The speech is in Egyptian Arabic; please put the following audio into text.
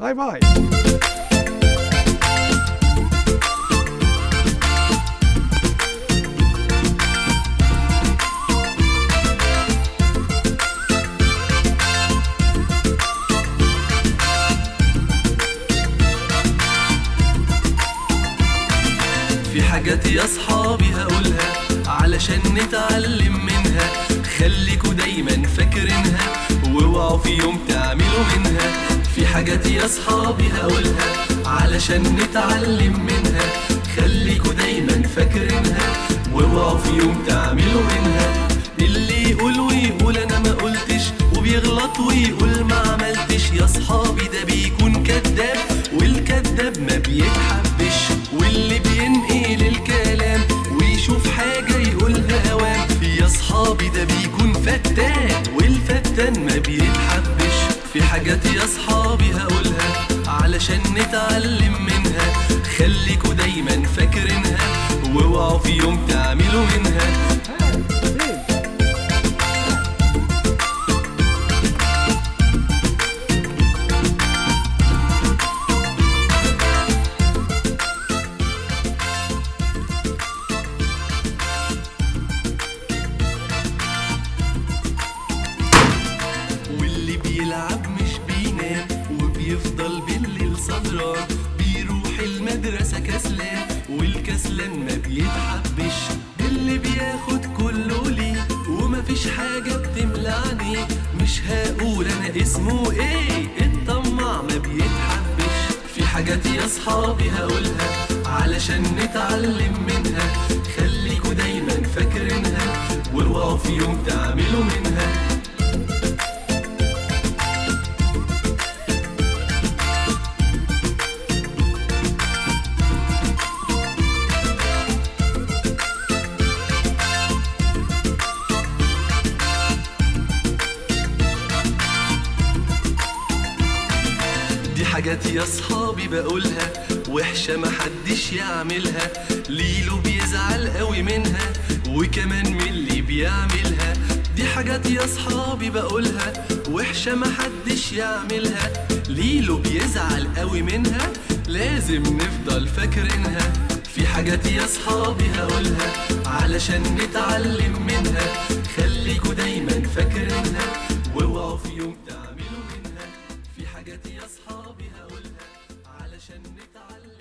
باي باي في حاجات يا صحابي هقولها علشان نتعلم منها خليكوا دايما فاكرينها واوعوا في يوم تعملوا منها في حاجات يا صحابي هقولها علشان نتعلم منها خليكوا دايما فاكرينها واوعوا في يوم تعملوا منها اللي يقول ويقول انا ما قلتش وبيغلط ويقول ما عملتش يا صحابي ده بيكون كذاب والكذاب ما بيتحبش واللي بينقل الكلام ويشوف حاجة يقولها اوام يا صحابي ده بيكون فتان والفتان ما بيتحبش في حاجات يا صحابي هقولها علشان نتعلم منها خليكوا دايما فاكرينها واوعوا في يوم تعملوا منها واللي بيلعب مش بينام وبيفضل بالليل سهران بيروح المدرسة كسلان والكسلان ما بيتحبش اللي بياخد كله ليه ومفيش حاجة بتملى عينيه مش هقول انا اسمه ايه الطماع ما بيتحبش في حاجات يا صحابي هقولها علشان نتعلم منها خليكوا دايما فاكرينها واوعوا في يوم تعملوا منها دي حاجات يا صحابي بقولها وحشة محدش يعملها ليلو بيزعل قوي منها وكمان من اللي بيعملها دي حاجات يا صحابي بقولها وحشة محدش يعملها ليلو بيزعل قوي منها لازم نفضل فاكرينها في حاجات يا صحابي هقولها علشان نتعلم منها خليكوا دايما فاكرينها واوعوا في يوم تعملوا منها في حاجات يا صحابي هقولها علشان نتعلم